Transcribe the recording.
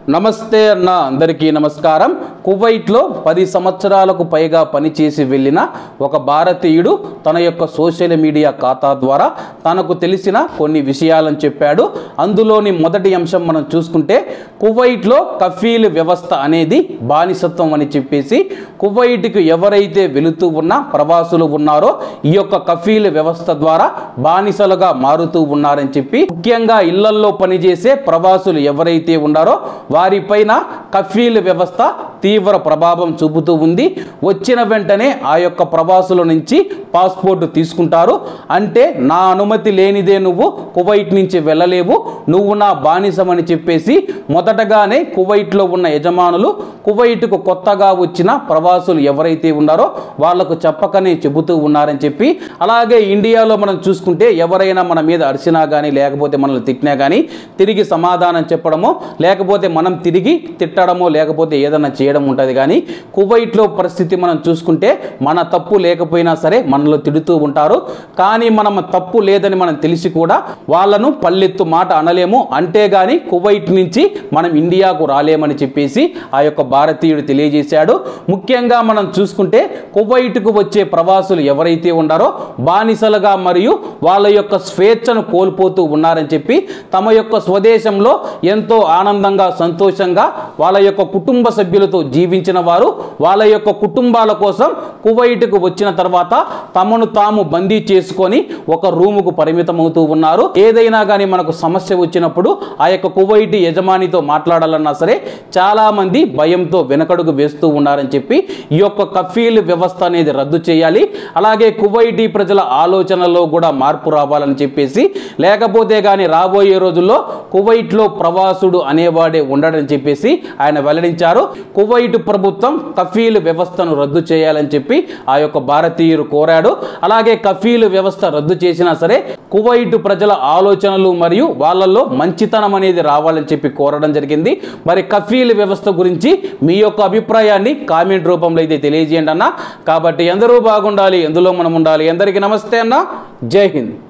నమస్తే అన్న అందరికీ నమస్కారం కువైట్లో పది సంవత్సరాలకు పైగా పనిచేసి వెళ్ళిన ఒక భారతీయుడు తన యొక్క సోషల్ మీడియా ఖాతా ద్వారా తనకు తెలిసిన కొన్ని విషయాలను చెప్పాడు అందులోని మొదటి అంశం మనం చూసుకుంటే కువైట్లో కఫీల్ వ్యవస్థ అనేది బానిసత్వం అని చెప్పేసి కువైట్కి ఎవరైతే వెళుతూ ఉన్న ప్రవాసులు ఉన్నారో ఈ యొక్క కఫీల్ వ్యవస్థ ద్వారా బానిసలుగా మారుతూ ఉన్నారని చెప్పి ముఖ్యంగా ఇళ్లల్లో పనిచేసే ప్రవాసులు ఎవరైతే ఉన్నారో వారిపైన కఫీల్ వ్యవస్థ తీవ్ర ప్రభావం చూపుతూ ఉంది వచ్చిన వెంటనే ఆ యొక్క ప్రవాసుల నుంచి పాస్పోర్ట్ తీసుకుంటారు అంటే నా అనుమతి లేనిదే నువ్వు కువైట్ నుంచి వెళ్ళలేవు నువ్వు నా బానిసమని చెప్పేసి మొదటగానే కువైట్లో ఉన్న యజమానులు కువైట్కు కొత్తగా వచ్చిన ప్రవాసులు ఎవరైతే ఉన్నారో వాళ్లకు చెప్పకనే చెబుతూ ఉన్నారని చెప్పి అలాగే ఇండియాలో మనం చూసుకుంటే ఎవరైనా మన మీద అరిసినా కానీ లేకపోతే మనల్ని తిట్టినా కానీ తిరిగి సమాధానం చెప్పడమో లేకపోతే మనం తిరిగి తిట్టడమో లేకపోతే ఏదైనా చేయడం ఉంటుంది కానీ కువైట్లో పరిస్థితి మనం చూసుకుంటే మన తప్పు లేకపోయినా సరే మనలో తిడుతూ ఉంటారు కానీ మనం తప్పు లేదని మనం తెలిసి కూడా వాళ్ళను పల్లెత్తు మాట అనలేము అంటే గాని కువైట్ నుంచి మనం ఇండియాకు రాలేమని చెప్పేసి ఆ యొక్క భారతీయుడు తెలియజేశాడు ముఖ్యంగా మనం చూసుకుంటే కువైట్కు వచ్చే ప్రవాసులు ఎవరైతే ఉన్నారో బానిసలుగా మరియు వాళ్ళ యొక్క స్వేచ్ఛను కోల్పోతూ ఉన్నారని చెప్పి తమ యొక్క స్వదేశంలో ఎంతో ఆనందంగా సంతోషంగా వాళ్ళ యొక్క కుటుంబ సభ్యులతో జీవించిన వారు వాళ్ళ యొక్క కుటుంబాల కోసం కువైట్కు వచ్చిన తర్వాత తమను తాము బందీ చేసుకొని ఒక రూముకు పరిమితమవుతూ ఉన్నారు ఏదైనా కానీ మనకు సమస్య వచ్చినప్పుడు ఆ యొక్క కువైట్ యజమానితో మాట్లాడాలన్నా సరే చాలా మంది భయంతో వెనకడుగు వేస్తూ ఉన్నారని చెప్పి ఈ యొక్క కఫీల్ వ్యవస్థ అనేది రద్దు చేయాలి అలాగే కువైటీ ప్రజల ఆలోచనలో కూడా మార్పు రావాలని చెప్పేసి లేకపోతే కానీ రాబోయే రోజుల్లో కువైట్లో ప్రవాసుడు అనేవాడే ఉండడని చెప్పేసి ఆయన వెల్లడించారు కువైట్ ప్రభుత్వం కఫీల్ వ్యవస్థను రద్దు చేయాలని చెప్పి ఆ యొక్క భారతీయుడు కోరాడు అలాగే కఫీల్ వ్యవస్థ రద్దు చేసినా సరే కువైట్ ప్రజల ఆలోచనలు మరియు వాళ్ళల్లో మంచితనం అనేది రావాలని చెప్పి కోరడం జరిగింది మరి కఫీల్ వ్యవస్థ గురించి మీ యొక్క అభిప్రాయాన్ని కామెంట్ రూపంలో అయితే తెలియజేయండి అన్న కాబట్టి ఎందరూ బాగుండాలి ఎందులో మనం ఉండాలి అందరికీ నమస్తే అన్న జై హింద్